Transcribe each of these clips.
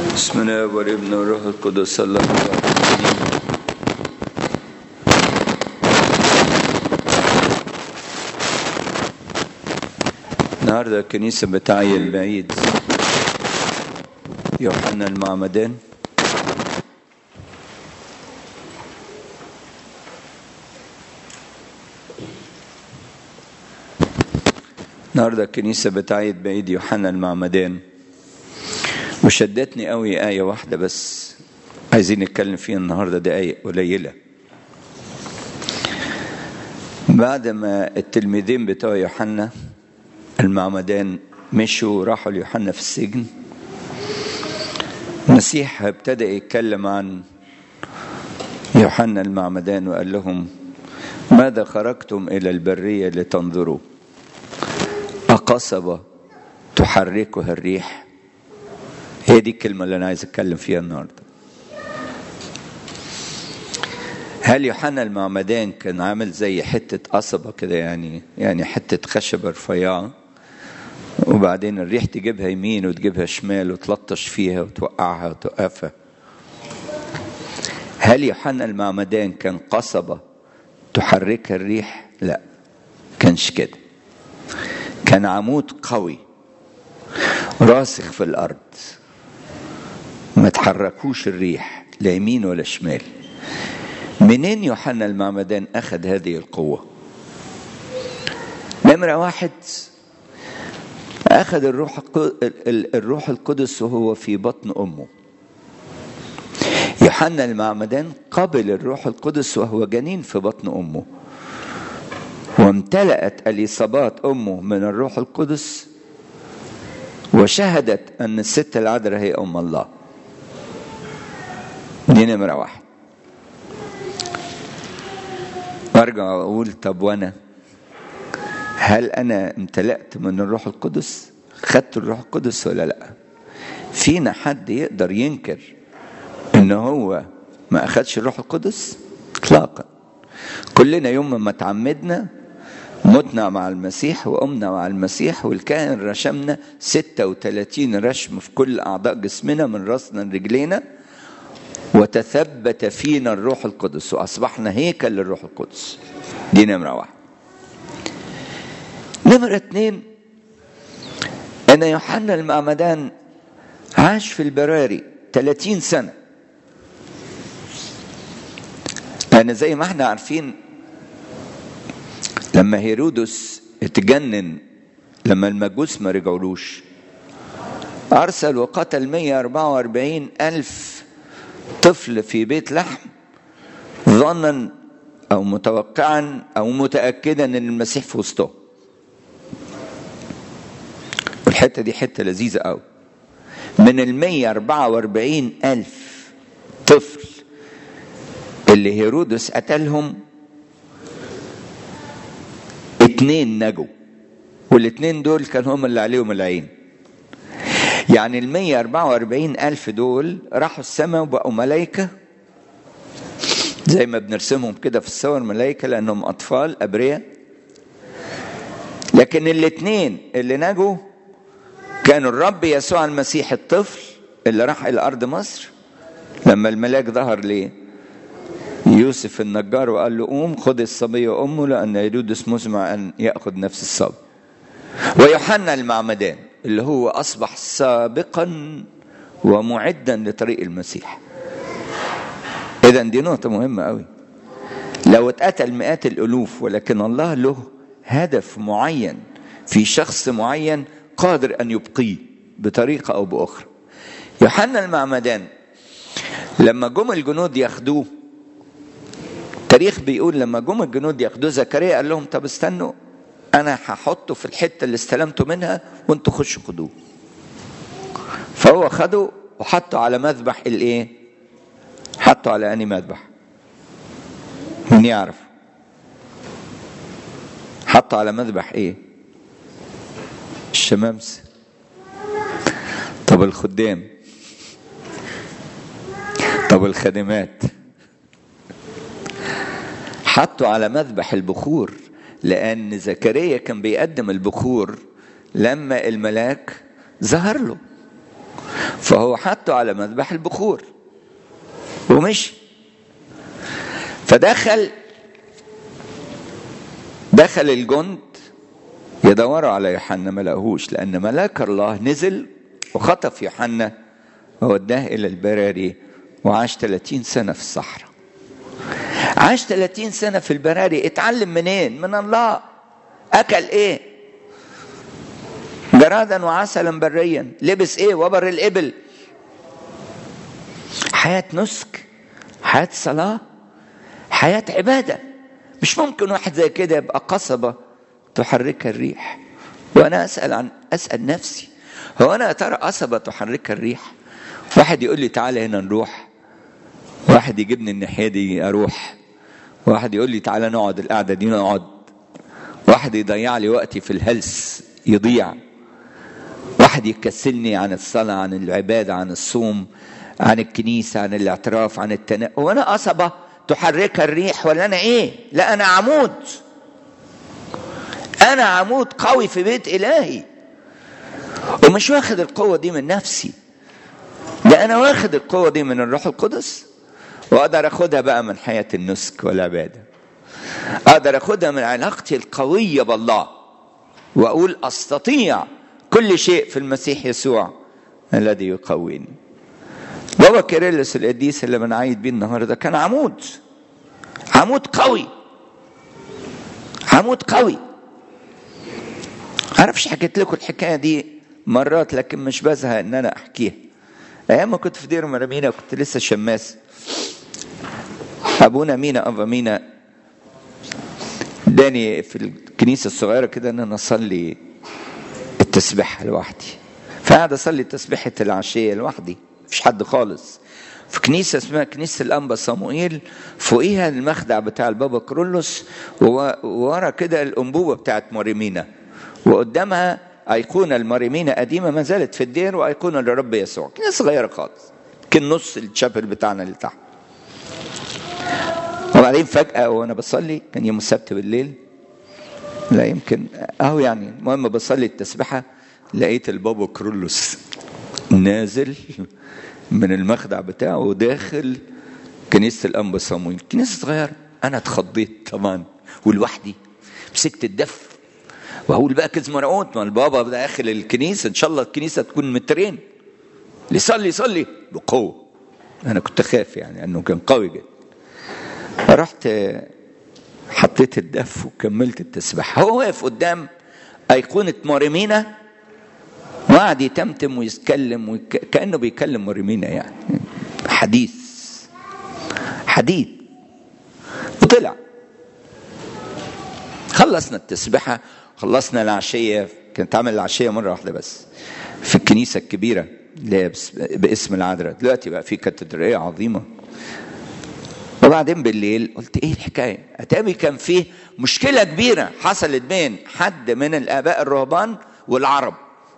بسم الله والابن والروح القدس الله الواحد النهارده الكنيسة بتعين بعيد يوحنا المعمدان النهارده الكنيسة بتعيد بعيد يوحنا المعمدان وشدتني قوي آية واحدة بس عايزين نتكلم فيها النهاردة دي آية قليلة بعد ما التلميذين بتوع يوحنا المعمدان مشوا راحوا ليوحنا في السجن المسيح ابتدى يتكلم عن يوحنا المعمدان وقال لهم ماذا خرجتم إلى البرية لتنظروا أقصبة تحركها الريح هي دي الكلمة اللي أنا عايز أتكلم فيها النهاردة هل يوحنا المعمدان كان عامل زي حتة قصبة كده يعني يعني حتة خشبة رفيعة وبعدين الريح تجيبها يمين وتجيبها شمال وتلطش فيها وتوقعها وتوقفها هل يوحنا المعمدان كان قصبة تحركها الريح؟ لا كانش كده كان عمود قوي راسخ في الأرض ما تحركوش الريح لا يمين ولا شمال منين يوحنا المعمدان أخذ هذه القوة نمرة واحد أخذ الروح الروح القدس وهو في بطن أمه يوحنا المعمدان قبل الروح القدس وهو جنين في بطن أمه وامتلأت اليصابات أمه من الروح القدس وشهدت أن الست العذراء هي أم الله دي نمرة واحد وارجع اقول طب وانا هل انا امتلأت من الروح القدس خدت الروح القدس ولا لا فينا حد يقدر ينكر ان هو ما اخدش الروح القدس اطلاقا كلنا يوم ما تعمدنا متنا مع المسيح وقمنا مع المسيح والكاهن رشمنا 36 رشم في كل اعضاء جسمنا من راسنا لرجلينا وتثبت فينا الروح القدس واصبحنا هيكل للروح القدس دي نمره واحد نمره اتنين ان يوحنا المعمدان عاش في البراري 30 سنه لان زي ما احنا عارفين لما هيرودس اتجنن لما المجوس ما رجعولوش ارسل وقتل 144 الف طفل في بيت لحم ظنا او متوقعا او متاكدا ان المسيح في وسطهم والحته دي حته لذيذه قوي من ال 144 الف طفل اللي هيرودس قتلهم اتنين نجوا والاتنين دول كان هم اللي عليهم العين يعني ال 144 ألف دول راحوا السماء وبقوا ملايكة زي ما بنرسمهم كده في الصور ملايكة لأنهم أطفال أبرياء لكن الاثنين اللي نجوا كانوا الرب يسوع المسيح الطفل اللي راح إلى أرض مصر لما الملاك ظهر ليه يوسف النجار وقال له قوم خذ الصبي وأمه لأن هيرودس مزمع أن يأخذ نفس الصبي ويوحنا المعمدان اللي هو أصبح سابقا ومعدا لطريق المسيح إذا دي نقطة مهمة قوي لو اتقتل مئات الألوف ولكن الله له هدف معين في شخص معين قادر أن يبقيه بطريقة أو بأخرى يوحنا المعمدان لما جم الجنود ياخدوه التاريخ بيقول لما جم الجنود ياخدوه زكريا قال لهم طب استنوا انا هحطه في الحته اللي استلمته منها وانتوا خشوا خدوه فهو خده وحطه على مذبح الايه حطه على اني مذبح مين يعرف حطه على مذبح ايه الشمامس طب الخدام طب الخادمات حطوا على مذبح البخور لأن زكريا كان بيقدم البخور لما الملاك ظهر له فهو حطه على مذبح البخور ومشي فدخل دخل الجند يدوروا على يوحنا ما لقوهوش لان ملاك الله نزل وخطف يوحنا ووداه الى البراري وعاش 30 سنه في الصحراء عاش 30 سنه في البراري اتعلم منين من الله اكل ايه جرادا وعسلا بريا لبس ايه وبر الابل حياه نسك حياه صلاه حياه عباده مش ممكن واحد زي كده يبقى قصبه تحركها الريح وانا اسال عن اسال نفسي هو انا يا ترى قصبه تحركها الريح واحد يقول لي تعالى هنا نروح واحد يجيبني الناحيه دي اروح واحد يقول لي تعالى نقعد القعده دي نقعد واحد يضيع لي وقتي في الهلس يضيع واحد يكسلني عن الصلاه عن العباده عن الصوم عن الكنيسه عن الاعتراف عن التنا وانا قصبه تحركها الريح ولا انا ايه لا انا عمود انا عمود قوي في بيت الهي ومش واخد القوه دي من نفسي ده انا واخد القوه دي من الروح القدس واقدر اخدها بقى من حياه النسك والعباده اقدر اخدها من علاقتي القويه بالله واقول استطيع كل شيء في المسيح يسوع الذي يقويني بابا كيرلس القديس اللي بنعيد بيه النهارده كان عمود عمود قوي عمود قوي عارفش حكيت لكم الحكايه دي مرات لكن مش بزهق ان انا احكيها ايام ما كنت في دير مرامينا كنت لسه شماس ابونا مينا ابا مينا اداني في الكنيسه الصغيره كده ان انا اصلي التسبيحه لوحدي فقعد اصلي تسبيحه العشيه لوحدي مفيش حد خالص في كنيسه اسمها كنيسه الانبا صموئيل فوقيها المخدع بتاع البابا كرولوس وورا كده الانبوبه بتاعت مريمينا وقدامها ايقونه المريمينا قديمه ما زالت في الدير وايقونه للرب يسوع كنيسه صغيره خالص كان نص الشابل بتاعنا اللي تحت وبعدين فجاه وانا بصلي كان يوم السبت بالليل لا يمكن اهو يعني المهم بصلي التسبيحه لقيت البابا كرولوس نازل من المخدع بتاعه وداخل كنيسه الانبا صمويل كنيسه صغيره انا اتخضيت طبعا ولوحدي مسكت الدف وهقول بقى كز مرقوت ما البابا داخل الكنيسه ان شاء الله الكنيسه تكون مترين اللي يصلي يصلي بقوه انا كنت خايف يعني انه كان قوي جدا رحت حطيت الدف وكملت التسبيح هو واقف قدام ايقونه ماريمينا وقعد يتمتم ويتكلم ويك... كانه بيكلم مريمينا يعني حديث حديث وطلع خلصنا التسبيحه خلصنا العشيه كانت عامل العشيه مره واحده بس في الكنيسه الكبيره اللي هي باسم العذراء دلوقتي بقى في كاتدرائيه عظيمه وبعدين بالليل قلت ايه الحكايه اتابي كان فيه مشكله كبيره حصلت بين حد من الاباء الرهبان والعرب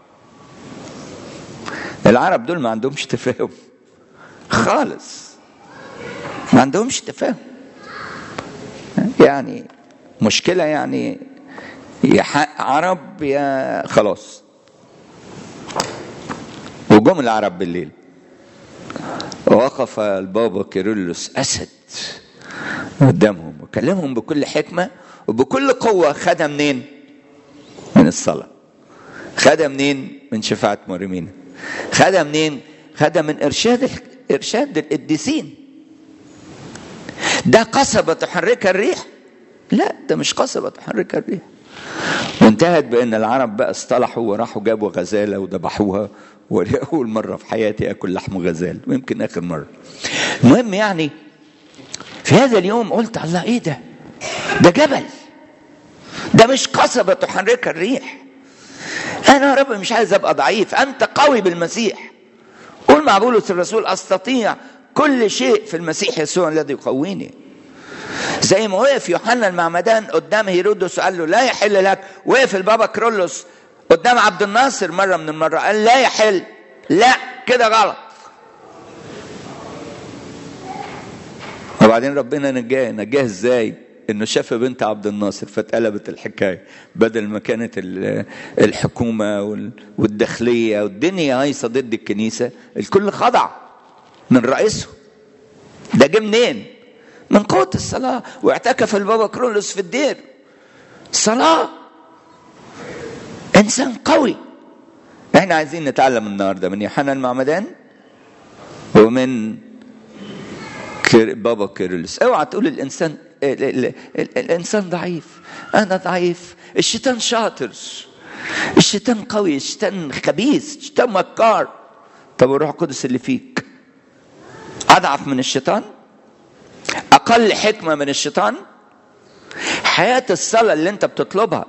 العرب دول ما عندهمش تفاهم خالص ما عندهمش تفاهم يعني مشكله يعني يا عرب يا خلاص وجم العرب بالليل وقف البابا كيرلس اسد قدامهم وكلمهم بكل حكمه وبكل قوه خدها منين؟ من الصلاه خدها منين؟ من شفاعه مريمين خدها منين؟ خدها من ارشاد ارشاد القديسين ده قصبة تحركها الريح لا ده مش قصبة تحركها الريح وانتهت بان العرب بقى اصطلحوا وراحوا جابوا غزاله وذبحوها ولأول مرة في حياتي أكل لحم غزال ويمكن آخر مرة المهم يعني في هذا اليوم قلت الله إيه ده ده جبل ده مش قصبة تحركها الريح أنا يا رب مش عايز أبقى ضعيف أنت قوي بالمسيح قول مع بولس الرسول أستطيع كل شيء في المسيح يسوع الذي يقويني زي ما وقف يوحنا المعمدان قدام هيرودس وقال له لا يحل لك وقف البابا كرولوس قدام عبد الناصر مره من المره قال لا يحل لا كده غلط وبعدين ربنا نجاه نجاه ازاي انه شاف بنت عبد الناصر فاتقلبت الحكايه بدل ما كانت الحكومه والداخليه والدنيا هايصه ضد الكنيسه الكل خضع من رئيسه ده جه منين؟ من قوه الصلاه واعتكف البابا كرولوس في الدير صلاه انسان قوي احنا عايزين نتعلم النهارده من يوحنا المعمدان ومن بابا كيرلس اوعى تقول الانسان ال ال ال الانسان ضعيف انا ضعيف الشيطان شاطر الشيطان قوي الشيطان خبيث الشيطان مكار طب الروح القدس اللي فيك اضعف من الشيطان اقل حكمه من الشيطان حياه الصلاه اللي انت بتطلبها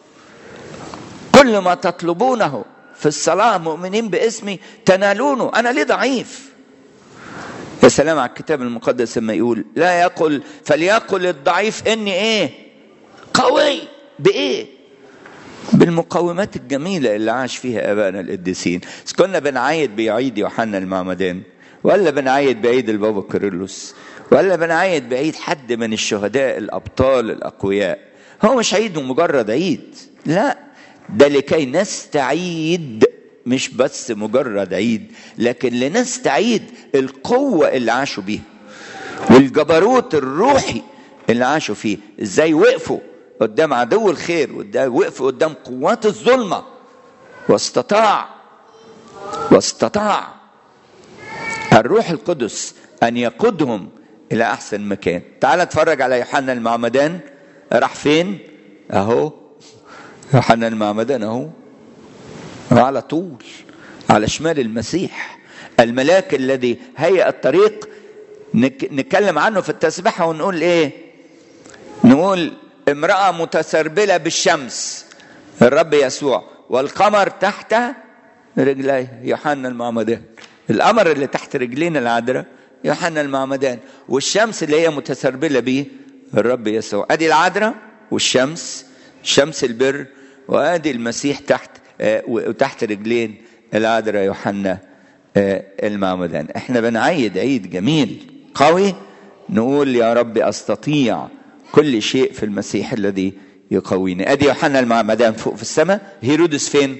كل ما تطلبونه في الصلاه مؤمنين باسمي تنالونه انا ليه ضعيف يا سلام على الكتاب المقدس لما يقول لا يقل فليقل الضعيف اني ايه قوي بايه بالمقومات الجميلة اللي عاش فيها آبائنا القديسين كنا بنعيد بعيد يوحنا المعمدان ولا بنعيد بعيد البابا كيرلس ولا بنعيد بعيد حد من الشهداء الأبطال الأقوياء هو مش عيد مجرد عيد لا ده لكي نستعيد مش بس مجرد عيد لكن لنستعيد القوة اللي عاشوا بيها والجبروت الروحي اللي عاشوا فيه ازاي وقفوا قدام عدو الخير وقفوا قدام قوات الظلمة واستطاع واستطاع الروح القدس أن يقودهم إلى أحسن مكان تعال اتفرج على يوحنا المعمدان راح فين أهو يوحنا المعمدان أهو على طول على شمال المسيح الملاك الذي هيأ الطريق نتكلم عنه في التسبيحة ونقول ايه نقول امرأة متسربلة بالشمس الرب يسوع والقمر تحت رجليه يوحنا المعمدان القمر اللي تحت رجلين العذراء يوحنا المعمدان والشمس اللي هي متسربلة بيه الرب يسوع ادي العذراء والشمس شمس البر وادي المسيح تحت وتحت رجلين العذراء يوحنا المعمدان احنا بنعيد عيد جميل قوي نقول يا رب استطيع كل شيء في المسيح الذي يقويني ادي يوحنا المعمدان فوق في السماء هيرودس فين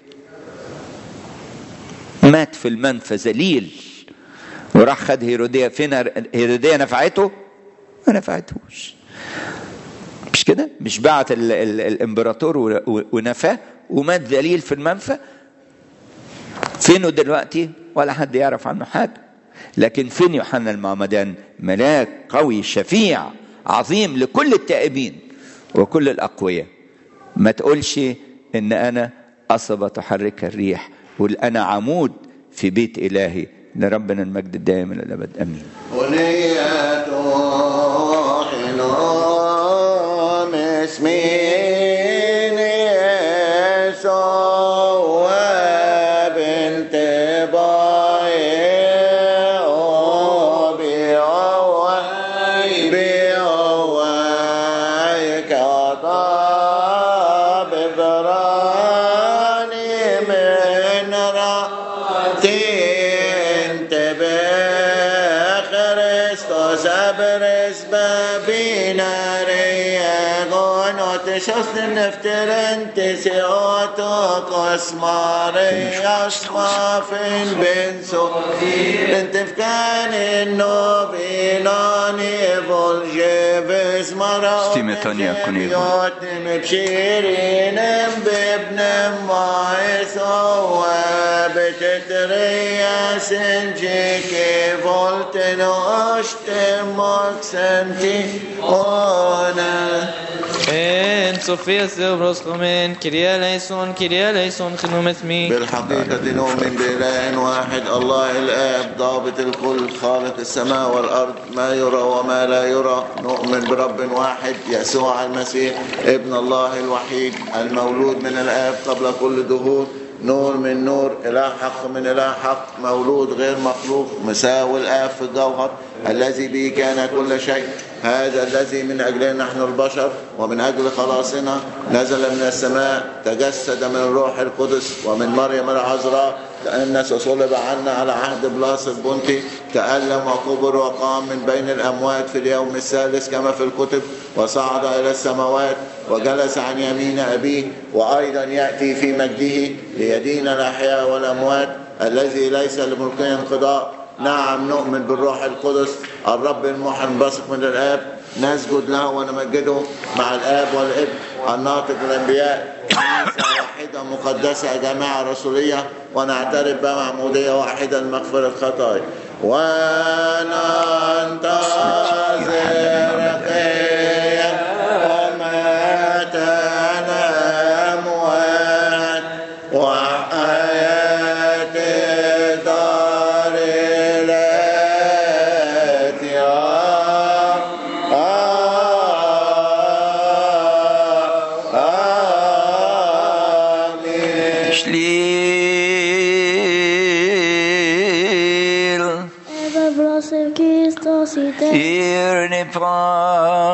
مات في المنفى ذليل وراح خد هيروديا فين هيروديا نفعته ما نفعتهوش مش كده مش بعت ال ال الامبراطور ونفاه ومات ذليل في المنفى فينه دلوقتي ولا حد يعرف عنه حاجه لكن فين يوحنا المعمدان ملاك قوي شفيع عظيم لكل التائبين وكل الاقوياء ما تقولش ان انا قصبه تحركها الريح قول انا عمود في بيت الهي لربنا المجد الدائم الى الابد امين حلوم اسمين يسوع بنت بايع بيعوي بيعوي كطاب براني من راتي انتبه Χριστός άπερες μπαπίνα ρε εγώ νότες την ευτέρεν της εώτο κοσμάρε ασμάφεν μπενσο δεν τευκάνε νοβινάνι βολγεύες μαράω Στη μετάνοια κονίγου. με ψήρινεμ μπεπνεμ μαεθό بتتريا سنجيك فولتن اشتمك سنتي وانا En Sofia Silvros Khomen, Kyrie eleison, Kyrie eleison, خنومت مي. بالحقيقة نؤمن بإله واحد الله الآب ضابط الكل خالق السماء والأرض ما يرى وما لا يرى نؤمن برب واحد يسوع المسيح ابن الله الوحيد المولود من الآب قبل كل دهور نور من نور إله حق من إله حق مولود غير مخلوق مساوي الآب في الجوهر الذي به كان كل شيء هذا الذي من أجله نحن البشر ومن أجل خلاصنا نزل من السماء تجسد من الروح القدس ومن مريم العذراء تأنس وصلب عنا على عهد بلاس البنطي تألم وكبر وقام من بين الأموات في اليوم الثالث كما في الكتب وصعد إلى السماوات وجلس عن يمين أبيه وأيضا يأتي في مجده ليدين الأحياء والأموات الذي ليس لملكه انقضاء نعم نؤمن بالروح القدس الرب المحن بثق من الآب نسجد له ونمجده مع الآب والابن الناطق الأنبياء كنيسة واحدة مقدسة جماعة رسولية ونعترف بمعمودية واحدة لمغفرة الخطايا وننتظر قيامة الأموات وحياة الدار الآتية آمين Slil Eva Blossom Kristus i det irne fra